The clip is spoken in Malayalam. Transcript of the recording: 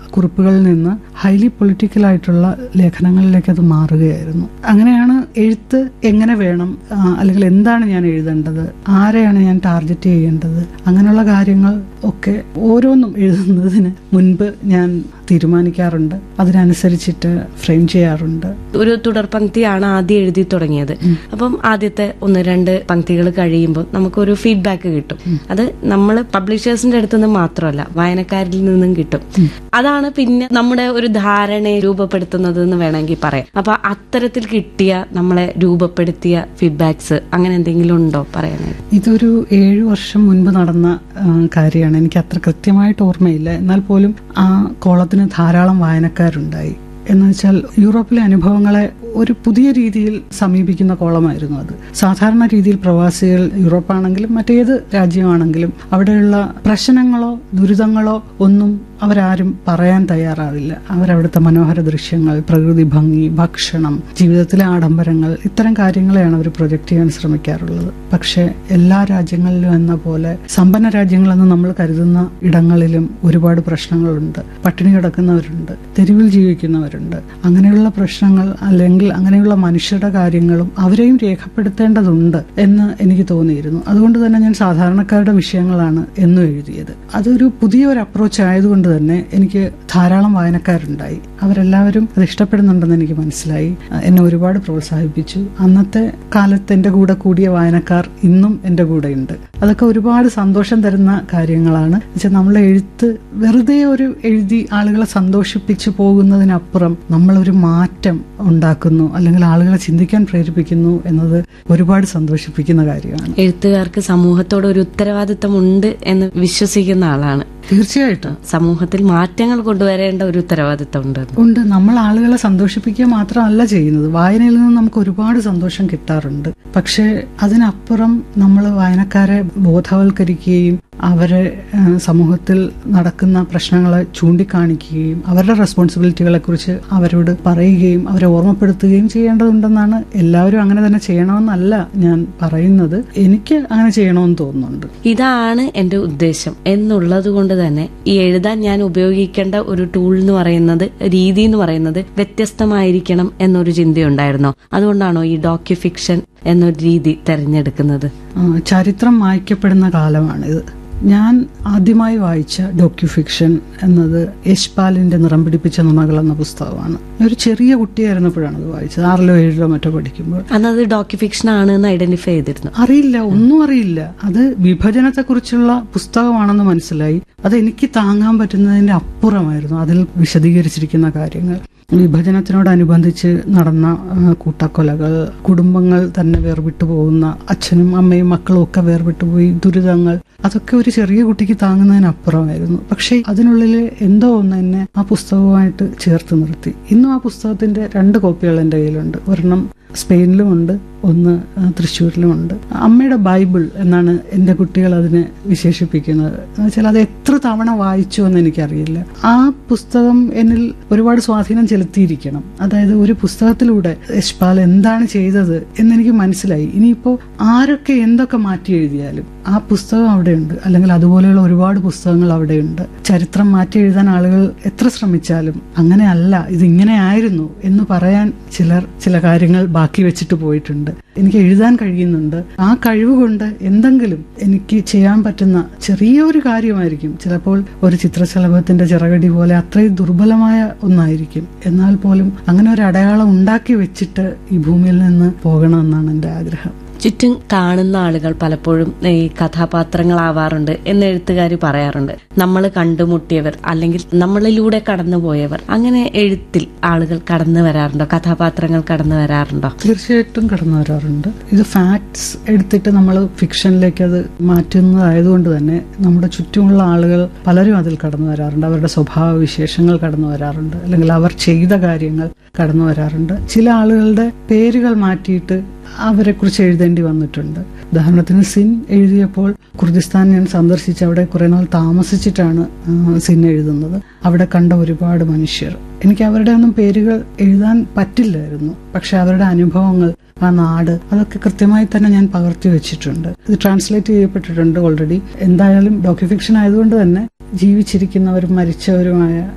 കുറിപ്പുകളിൽ നിന്ന് ഹൈലി പൊളിറ്റിക്കൽ ആയിട്ടുള്ള ലേഖനങ്ങളിലേക്ക് അത് മാറുകയായിരുന്നു അങ്ങനെയാണ് എഴുത്ത് എങ്ങനെ വേണം ആ, അല്ലെങ്കിൽ എന്താണ് ഞാൻ എഴുതേണ്ടത് ആരെയാണ് ഞാൻ ടാർഗറ്റ് ചെയ്യേണ്ടത് അങ്ങനെയുള്ള കാര്യങ്ങൾ ഒക്കെ ഓരോന്നും എഴുതുന്നതിന് മുൻപ് ഞാൻ തീരുമാനിക്കാറുണ്ട് അതിനനുസരിച്ചിട്ട് ഫ്രെയിം ചെയ്യാറുണ്ട് ഒരു തുടർ പങ്ക്തിയാണ് ആദ്യം എഴുതി തുടങ്ങിയത് അപ്പം ആദ്യത്തെ ഒന്ന് രണ്ട് പങ്ക്തികൾ കഴിയുമ്പോൾ നമുക്കൊരു ഫീഡ്ബാക്ക് കിട്ടും അത് നമ്മൾ പബ്ലിഷേഴ്സിന്റെ അടുത്ത് നിന്ന് മാത്രമല്ല വായനക്കാരിൽ നിന്നും കിട്ടും അതാണ് പിന്നെ നമ്മുടെ ഒരു ധാരണയെ രൂപപ്പെടുത്തുന്നത് എന്ന് വേണമെങ്കിൽ പറയാം അപ്പൊ അത്തരത്തിൽ കിട്ടിയ നമ്മളെ രൂപപ്പെടുത്തിയ ഫീഡ്ബാക്സ് അങ്ങനെ എന്തെങ്കിലും ഉണ്ടോ പറയാനായിട്ട് ഇതൊരു ഏഴു വർഷം മുൻപ് നടന്ന ആ, കാര്യമാണ് എനിക്ക് അത്ര കൃത്യമായിട്ട് ഓർമ്മയില്ല എന്നാൽ പോലും ആ കോളത്തിന് ധാരാളം വായനക്കാരുണ്ടായി എന്ന് വെച്ചാൽ യൂറോപ്പിലെ അനുഭവങ്ങളെ ഒരു പുതിയ രീതിയിൽ സമീപിക്കുന്ന കോളമായിരുന്നു അത് സാധാരണ രീതിയിൽ പ്രവാസികൾ യൂറോപ്പാണെങ്കിലും മറ്റേത് രാജ്യമാണെങ്കിലും അവിടെയുള്ള പ്രശ്നങ്ങളോ ദുരിതങ്ങളോ ഒന്നും അവരാരും പറയാൻ തയ്യാറാവില്ല അവരവിടുത്തെ മനോഹര ദൃശ്യങ്ങൾ പ്രകൃതി ഭംഗി ഭക്ഷണം ജീവിതത്തിലെ ആഡംബരങ്ങൾ ഇത്തരം കാര്യങ്ങളെയാണ് അവർ പ്രൊജക്ട് ചെയ്യാൻ ശ്രമിക്കാറുള്ളത് പക്ഷേ എല്ലാ രാജ്യങ്ങളിലും എന്ന പോലെ സമ്പന്ന രാജ്യങ്ങളെന്ന് നമ്മൾ കരുതുന്ന ഇടങ്ങളിലും ഒരുപാട് പ്രശ്നങ്ങളുണ്ട് പട്ടിണി കിടക്കുന്നവരുണ്ട് തെരുവിൽ ജീവിക്കുന്നവരുണ്ട് അങ്ങനെയുള്ള പ്രശ്നങ്ങൾ അല്ലെങ്കിൽ അങ്ങനെയുള്ള മനുഷ്യരുടെ കാര്യങ്ങളും അവരെയും രേഖപ്പെടുത്തേണ്ടതുണ്ട് എന്ന് എനിക്ക് തോന്നിയിരുന്നു അതുകൊണ്ട് തന്നെ ഞാൻ സാധാരണക്കാരുടെ വിഷയങ്ങളാണ് എന്നും എഴുതിയത് അതൊരു പുതിയ ഒരു അപ്രോച്ച് ആയതുകൊണ്ട് തന്നെ എനിക്ക് ധാരാളം വായനക്കാരുണ്ടായി അവരെല്ലാവരും അത് ഇഷ്ടപ്പെടുന്നുണ്ടെന്ന് എനിക്ക് മനസ്സിലായി എന്നെ ഒരുപാട് പ്രോത്സാഹിപ്പിച്ചു അന്നത്തെ കാലത്ത് എൻ്റെ കൂടെ കൂടിയ വായനക്കാർ ഇന്നും എൻ്റെ കൂടെയുണ്ട് അതൊക്കെ ഒരുപാട് സന്തോഷം തരുന്ന കാര്യങ്ങളാണ് വെച്ചാൽ നമ്മളെ എഴുത്ത് വെറുതെ ഒരു എഴുതി ആളുകളെ സന്തോഷിപ്പിച്ചു പോകുന്നതിനപ്പുറം നമ്മളൊരു മാറ്റം ഉണ്ടാക്കുന്നു അല്ലെങ്കിൽ ആളുകളെ ചിന്തിക്കാൻ പ്രേരിപ്പിക്കുന്നു എന്നത് ഒരുപാട് സന്തോഷിപ്പിക്കുന്ന കാര്യമാണ് എഴുത്തുകാർക്ക് സമൂഹത്തോട് ഒരു ഉത്തരവാദിത്തം ഉണ്ട് എന്ന് വിശ്വസിക്കുന്ന ആളാണ് തീർച്ചയായിട്ടും സമൂഹത്തിൽ മാറ്റങ്ങൾ കൊണ്ടുവരേണ്ട ഒരു ഉത്തരവാദിത്തം ഉണ്ട് ഉണ്ട് നമ്മൾ ആളുകളെ സന്തോഷിപ്പിക്കുക മാത്രമല്ല ചെയ്യുന്നത് വായനയിൽ നിന്ന് നമുക്ക് ഒരുപാട് സന്തോഷം കിട്ടാറുണ്ട് പക്ഷേ അതിനപ്പുറം നമ്മൾ വായനക്കാരെ ബോധവൽക്കരിക്കുകയും അവരെ ആ, സമൂഹത്തിൽ നടക്കുന്ന പ്രശ്നങ്ങളെ ചൂണ്ടിക്കാണിക്കുകയും അവരുടെ റെസ്പോൺസിബിലിറ്റികളെ കുറിച്ച് അവരോട് പറയുകയും അവരെ ഓർമ്മപ്പെടുത്തുകയും ചെയ്യേണ്ടതുണ്ടെന്നാണ് എല്ലാവരും അങ്ങനെ തന്നെ ചെയ്യണമെന്നല്ല ഞാൻ പറയുന്നത് എനിക്ക് അങ്ങനെ ചെയ്യണമെന്ന് തോന്നുന്നുണ്ട് ഇതാണ് എന്റെ ഉദ്ദേശം എന്നുള്ളത് കൊണ്ട് തന്നെ ഈ എഴുതാൻ ഞാൻ ഉപയോഗിക്കേണ്ട ഒരു ടൂൾ എന്ന് പറയുന്നത് രീതി എന്ന് പറയുന്നത് വ്യത്യസ്തമായിരിക്കണം എന്നൊരു ചിന്തയുണ്ടായിരുന്നോ അതുകൊണ്ടാണോ ഈ ഡോക്യു ഫിക്ഷൻ എന്നൊരു രീതി തെരഞ്ഞെടുക്കുന്നത് ആ, ചരിത്രം മായ്ക്കപ്പെടുന്ന കാലമാണിത് ഞാൻ ആദ്യമായി വായിച്ച ഡോക്യു ഫിക്ഷൻ എന്നത് യശ്പാലിന്റെ നിറം പിടിപ്പിച്ച നുണകൾ എന്ന പുസ്തകമാണ് ഞാൻ ഒരു ചെറിയ കുട്ടിയായിരുന്നപ്പോഴാണ് അത് വായിച്ചത് ആറിലോ ഏഴിലോ മറ്റോ പഠിക്കുമ്പോൾ അന്നത് ഡോക്യു ഫിക്ഷൻ ആണ് എന്ന് ഐഡന്റിഫൈ ചെയ്തിരുന്നു അറിയില്ല ഒന്നും അറിയില്ല അത് വിഭജനത്തെക്കുറിച്ചുള്ള പുസ്തകമാണെന്ന് മനസ്സിലായി അത് എനിക്ക് താങ്ങാൻ പറ്റുന്നതിന്റെ അപ്പുറമായിരുന്നു അതിൽ വിശദീകരിച്ചിരിക്കുന്ന കാര്യങ്ങൾ വിഭജനത്തിനോടനുബന്ധിച്ച് നടന്ന ആ, കൂട്ടക്കൊലകൾ കുടുംബങ്ങൾ തന്നെ വേർവിട്ടു പോകുന്ന അച്ഛനും അമ്മയും മക്കളും ഒക്കെ വേർവിട്ടു പോയി ദുരിതങ്ങൾ അതൊക്കെ ഒരു ചെറിയ കുട്ടിക്ക് താങ്ങുന്നതിനപ്പുറമായിരുന്നു പക്ഷേ അതിനുള്ളിൽ എന്തോ ഒന്ന് എന്നെ ആ പുസ്തകവുമായിട്ട് ചേർത്ത് നിർത്തി ഇന്നും ആ പുസ്തകത്തിന്റെ രണ്ട് കോപ്പികൾ എൻ്റെ കയ്യിലുണ്ട് ഒരെണ്ണം സ്പെയിനിലുമുണ്ട് ഒന്ന് ആ, തൃശ്ശൂരിലുമുണ്ട് അമ്മയുടെ ബൈബിൾ എന്നാണ് എൻ്റെ കുട്ടികൾ അതിനെ വിശേഷിപ്പിക്കുന്നത് എന്ന് വെച്ചാൽ അത് എത്ര തവണ വായിച്ചു എന്ന് എനിക്കറിയില്ല ആ പുസ്തകം എന്നിൽ ഒരുപാട് സ്വാധീനം ചെലുത്തിയിരിക്കണം അതായത് ഒരു പുസ്തകത്തിലൂടെ യശ്പാൽ എന്താണ് ചെയ്തത് എന്നെനിക്ക് മനസ്സിലായി ഇനിയിപ്പോൾ ആരൊക്കെ എന്തൊക്കെ മാറ്റി എഴുതിയാലും ആ പുസ്തകം അവിടെയുണ്ട് അല്ലെങ്കിൽ അതുപോലെയുള്ള ഒരുപാട് പുസ്തകങ്ങൾ അവിടെയുണ്ട് ചരിത്രം മാറ്റി എഴുതാൻ ആളുകൾ എത്ര ശ്രമിച്ചാലും അങ്ങനെയല്ല ഇത് ഇങ്ങനെ ആയിരുന്നു എന്ന് പറയാൻ ചിലർ ചില കാര്യങ്ങൾ ബാക്കി വെച്ചിട്ട് പോയിട്ടുണ്ട് എനിക്ക് എഴുതാൻ കഴിയുന്നുണ്ട് ആ കഴിവ് കൊണ്ട് എന്തെങ്കിലും എനിക്ക് ചെയ്യാൻ പറ്റുന്ന ചെറിയൊരു കാര്യമായിരിക്കും ചിലപ്പോൾ ഒരു ചിത്രശലഭത്തിന്റെ ചിറകടി പോലെ അത്രയും ദുർബലമായ ഒന്നായിരിക്കും എന്നാൽ പോലും അങ്ങനെ ഒരു അടയാളം ഉണ്ടാക്കി വെച്ചിട്ട് ഈ ഭൂമിയിൽ നിന്ന് പോകണമെന്നാണ് എൻ്റെ ആഗ്രഹം ചുറ്റും കാണുന്ന ആളുകൾ പലപ്പോഴും ഈ കഥാപാത്രങ്ങളാവാറുണ്ട് എന്ന് എഴുത്തുകാർ പറയാറുണ്ട് നമ്മൾ കണ്ടുമുട്ടിയവർ അല്ലെങ്കിൽ നമ്മളിലൂടെ കടന്നുപോയവർ അങ്ങനെ എഴുത്തിൽ ആളുകൾ കടന്നു വരാറുണ്ടോ കഥാപാത്രങ്ങൾ കടന്നു വരാറുണ്ടോ തീർച്ചയായിട്ടും കടന്നു വരാറുണ്ട് ഇത് ഫാക്ട്സ് എടുത്തിട്ട് നമ്മൾ ഫിക്ഷനിലേക്ക് അത് മാറ്റുന്നതായതുകൊണ്ട് തന്നെ നമ്മുടെ ചുറ്റുമുള്ള ആളുകൾ പലരും അതിൽ കടന്നു വരാറുണ്ട് അവരുടെ സ്വഭാവ വിശേഷങ്ങൾ കടന്നു വരാറുണ്ട് അല്ലെങ്കിൽ അവർ ചെയ്ത കാര്യങ്ങൾ കടന്നു വരാറുണ്ട് ചില ആളുകളുടെ പേരുകൾ മാറ്റിയിട്ട് അവരെ കുറിച്ച് എഴുതേണ്ടി വന്നിട്ടുണ്ട് ഉദാഹരണത്തിന് സിൻ എഴുതിയപ്പോൾ കുർദിസ്ഥാൻ ഞാൻ സന്ദർശിച്ച് അവിടെ കുറെ നാൾ താമസിച്ചിട്ടാണ് ആ, സിൻ എഴുതുന്നത് അവിടെ കണ്ട ഒരുപാട് മനുഷ്യർ എനിക്ക് അവരുടെ ഒന്നും പേരുകൾ എഴുതാൻ പറ്റില്ലായിരുന്നു പക്ഷെ അവരുടെ അനുഭവങ്ങൾ ആ നാട് അതൊക്കെ കൃത്യമായി തന്നെ ഞാൻ പകർത്തി വെച്ചിട്ടുണ്ട് ഇത് ട്രാൻസ്ലേറ്റ് ചെയ്യപ്പെട്ടിട്ടുണ്ട് ഓൾറെഡി എന്തായാലും ഡോക്യുഫിക്ഷൻ ആയതുകൊണ്ട് തന്നെ ജീവിച്ചിരിക്കുന്നവരും മരിച്ചവരുമായ